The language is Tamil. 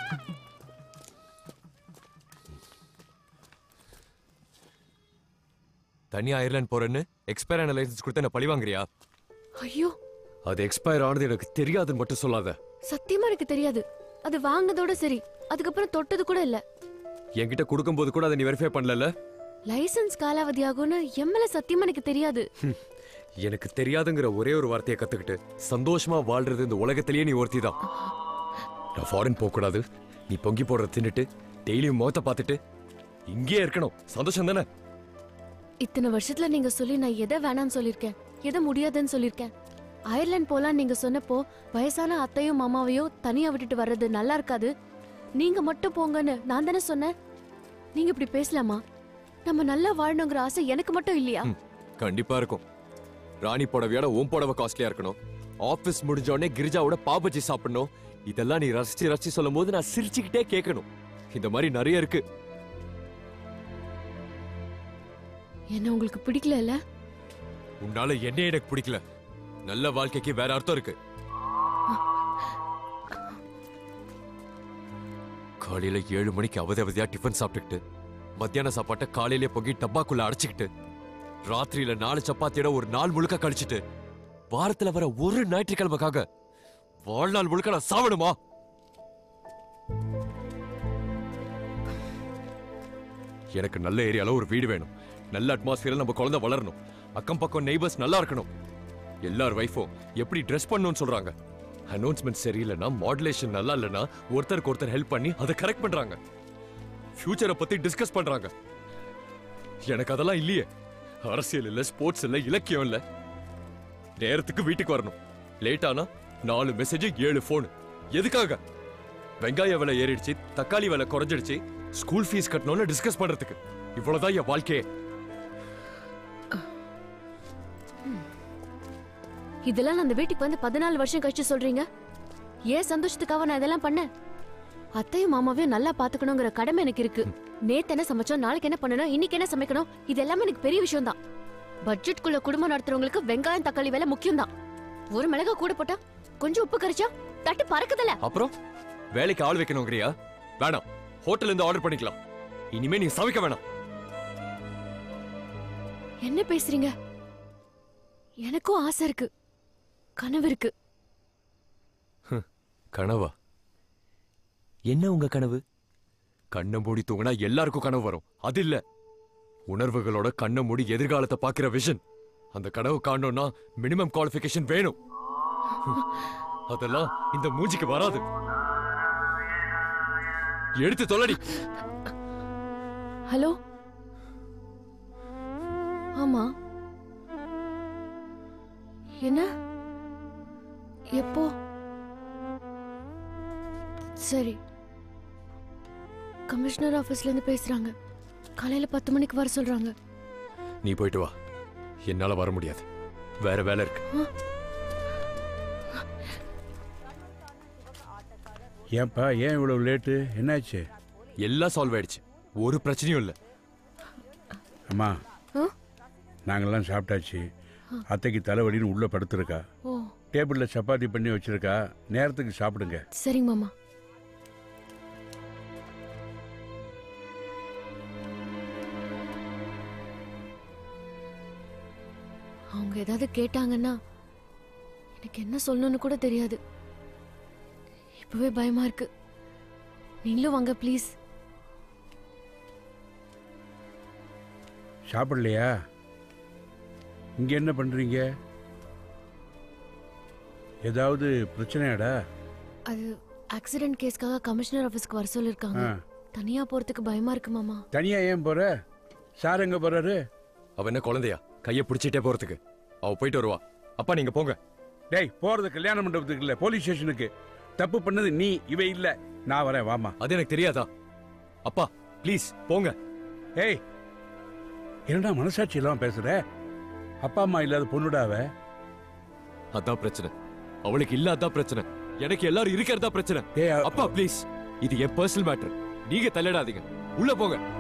தனியா அயர்லாந்து போறேன்னு எக்ஸ்பயர் ஆன லைசன்ஸ் கொடுத்து என்ன பழி வாங்குறியா ஐயோ அது எக்ஸ்பயர் ஆனது எனக்கு தெரியாதுன்னு மட்டும் சொல்லாத சத்தியமா எனக்கு தெரியாது அது வாங்கினதோட சரி அதுக்கப்புறம் தொட்டது கூட இல்ல என்கிட்ட கொடுக்கும்போது கூட அதை நீ வெரிஃபை பண்ணல லைசென்ஸ் காலாவதி ஆகும்னு எம்எல்ஏ சத்தியமா எனக்கு தெரியாது எனக்கு தெரியாதுங்கிற ஒரே ஒரு வார்த்தையை கத்துக்கிட்டு சந்தோஷமா வாழ்றது இந்த உலகத்திலேயே நீ ஒருத்தி தான் நான் ஃபாரின் போக கூடாது நீ பொங்கி போடுற தின்னுட்டு டெய்லியும் முகத்தை பார்த்துட்டு இங்கேயே இருக்கணும் சந்தோஷம் தானே இத்தனை வருஷத்துல நீங்க சொல்லி நான் எதை வேணாம்னு சொல்லிருக்கேன் எதை முடியாதுன்னு சொல்லிருக்கேன் அயர்லாந்து போலாம் நீங்க சொன்னப்போ வயசான அத்தையும் மாமாவையும் தனியா விட்டுட்டு வர்றது நல்லா இருக்காது நீங்க மட்டும் போங்கன்னு நான் தானே சொன்னேன் நீங்க இப்படி பேசலாமா நம்ம நல்லா வாழணுங்கிற ஆசை எனக்கு மட்டும் இல்லையா ம், கண்டிப்பா இருக்கும் ராணி புடவையோட உன் புடவை காஸ்ட்லியா இருக்கணும் ஆபீஸ் முடிஞ்ச உடனே கிரிஜாவோட பாபஜி சாப்பிடணும் இதெல்லாம் நீ ரசிச்சு ரசிச்சு சொல்லும் போது நான் சிரிச்சுக்கிட்டே கேட்கணும் இந்த மாதிரி நிறைய இருக்கு என்ன உங்களுக்கு பிடிக்கல இல்ல உன்னால என்ன எனக்கு பிடிக்கல நல்ல வாழ்க்கைக்கு வேற அர்த்தம் இருக்கு காலையில ஏழு மணிக்கு அவதி அவதியா டிஃபன் சாப்பிட்டுக்கிட்டு மத்தியான சாப்பாட்டை காலையிலே பொங்கி டப்பாக்குள்ள அடைச்சுக்கிட்டு ராத்திரியில நாலு சப்பாத்தியோட ஒரு நாள் முழுக்க கழிச்சிட்டு வாரத்துல வர ஒரு ஞாயிற்றுக்கிழமைக்காக வாழ்நாள் முழுக்க நான் சாவணுமா எனக்கு நல்ல ஏரியால ஒரு வீடு வேணும் நல்ல அட்மாஸ்பியர்ல நம்ம குழந்தை வளரணும் அக்கம் பக்கம் நெய்பர்ஸ் நல்லா இருக்கணும் எல்லார் வைஃபும் எப்படி ட்ரெஸ் பண்ணணும்னு சொல்றாங்க அனௌன்ஸ்மெண்ட் சரியில்லைன்னா மாடுலேஷன் நல்லா இல்லைன்னா ஒருத்தருக்கு ஒருத்தர் ஹெல்ப் பண்ணி அதை கரெக்ட் பண்றாங்க ஃபியூச்சரை பத்தி டிஸ்கஸ் பண்றாங்க எனக்கு அதெல்லாம் இல்லையே அரசியல் இல்ல ஸ்போர்ட்ஸ் இல்ல இலக்கியம் இல்ல நேரத்துக்கு வீட்டுக்கு வரணும் லேட் ஆனா நாலு மெசேஜ் ஏழு போன் எதுக்காக வெங்காய விலை ஏறிடுச்சு தக்காளி விலை குறைஞ்சிடுச்சு ஸ்கூல் ஃபீஸ் கட்டணும்னு டிஸ்கஸ் பண்றதுக்கு இவ்வளவுதான் என் வாழ்க்கையே இதெல்லாம் நான் அந்த வீட்டுக்கு வந்து பதினாலு வருஷம் கழிச்சு சொல்றீங்க ஏன் சந்தோஷத்துக்காக நான் இதெல்லாம் பண்ணேன் அத்தையும் மாமாவையும் நல்லா பாத்துக்கணுங்கிற கடமை எனக்கு இருக்கு நேத்து என்ன சமைச்சோம் நாளைக்கு என்ன பண்ணணும் இன்னைக்கு என்ன சமைக்கணும் இது எல்லாமே எனக்கு பெரிய விஷயம் தான் பட்ஜெட்குள்ள குடும்பம் நடத்துறவங்களுக்கு வெங்காயம் தக்காளி விலை முக்கியம் தான் ஒரு மிளகா கூட போட்டா கொஞ்சம் உப்பு கரிச்சா தட்டு பறக்குதல அப்புறம் வேலைக்கு ஆள் வைக்கணுங்கிறியா வேணாம் ஹோட்டல்ல இருந்து ஆர்டர் பண்ணிக்கலாம் இனிமே நீ சமைக்க வேணாம் என்ன பேசுறீங்க எனக்கும் ஆசை இருக்கு கனவு இருக்கு கனவா என்ன உங்க கனவு கண்ணை மூடி தூங்கினா எல்லாருக்கும் கனவு வரும் அது இல்ல உணர்வுகளோட கண்ணை மூடி எதிர்காலத்தை பாக்குற விஷன் அந்த கனவு காணணும்னா மினிமம் குவாலிஃபிகேஷன் வேணும் அதெல்லாம் இந்த மூஞ்சிக்கு வராது எடுத்து தொல்லடி ஹலோ ஆமா என்ன எப்போ சரி கமிஷனர் ஆபீஸ்ல இருந்து பேசுறாங்க காலையில பத்து மணிக்கு வர சொல்றாங்க நீ போயிட்டு வா என்னால வர முடியாது வேற வேலை இருக்கு ஏன்பா ஏன் இவ்வளவு லேட்டு என்னாச்சு எல்லாம் சால்வ் ஆயிடுச்சு ஒரு பிரச்சனையும் இல்ல அம்மா ஆ? நாங்கெல்லாம் சாப்பிட்டாச்சு அத்தைக்கு தலைவலின்னு உள்ள படுத்திருக்கா ஓ டேபிள்ல சப்பாத்தி பண்ணி வச்சிருக்கா நேரத்துக்கு சாப்பிடுங்க சரிங்க மாமா அவங்க ஏதாவது கேட்டாங்கன்னா எனக்கு என்ன சொல்லணும்னு கூட தெரியாது இப்பவே பயமா இருக்கு நீங்களும் வாங்க ப்ளீஸ் சாப்பிடலையா இங்க என்ன பண்றீங்க ஏதாவது பிரச்சனையாடா அது ஆக்சிடென்ட் கேஸ்க்காக கமிஷனர் ஆபீஸ்க்கு வர சொல்லிருக்காங்க ஆ. தனியா போறதுக்கு பயமா இருக்கு மாமா தனியா ஏன் போற சார் எங்க போறாரு அவ என்ன குழந்தையா கைய பிடிச்சிட்டே போறதுக்கு அவ போயிட்டு வருவா அப்பா நீங்க போங்க டேய் போறது கல்யாண மண்டபத்துக்கு இல்ல போலீஸ் ஸ்டேஷனுக்கு தப்பு பண்ணது நீ இவ இல்ல நான் வரேன் வாமா அது எனக்கு தெரியாதா அப்பா ப்ளீஸ் போங்க ஏய் என்னடா மனசாட்சி இல்லாம பேசுற அப்பா அம்மா இல்லாத பொண்ணுடாவ அதான் பிரச்சனை அவளுக்கு இல்ல அதான் பிரச்சனை எனக்கு எல்லாரும் இருக்கிறதா பிரச்சனை ஏய், அ- அப்பா ப்ளீஸ் இது என் பர்சனல் மேட்டர் நீங்க தலையிடாதீங்க உள்ள போங்க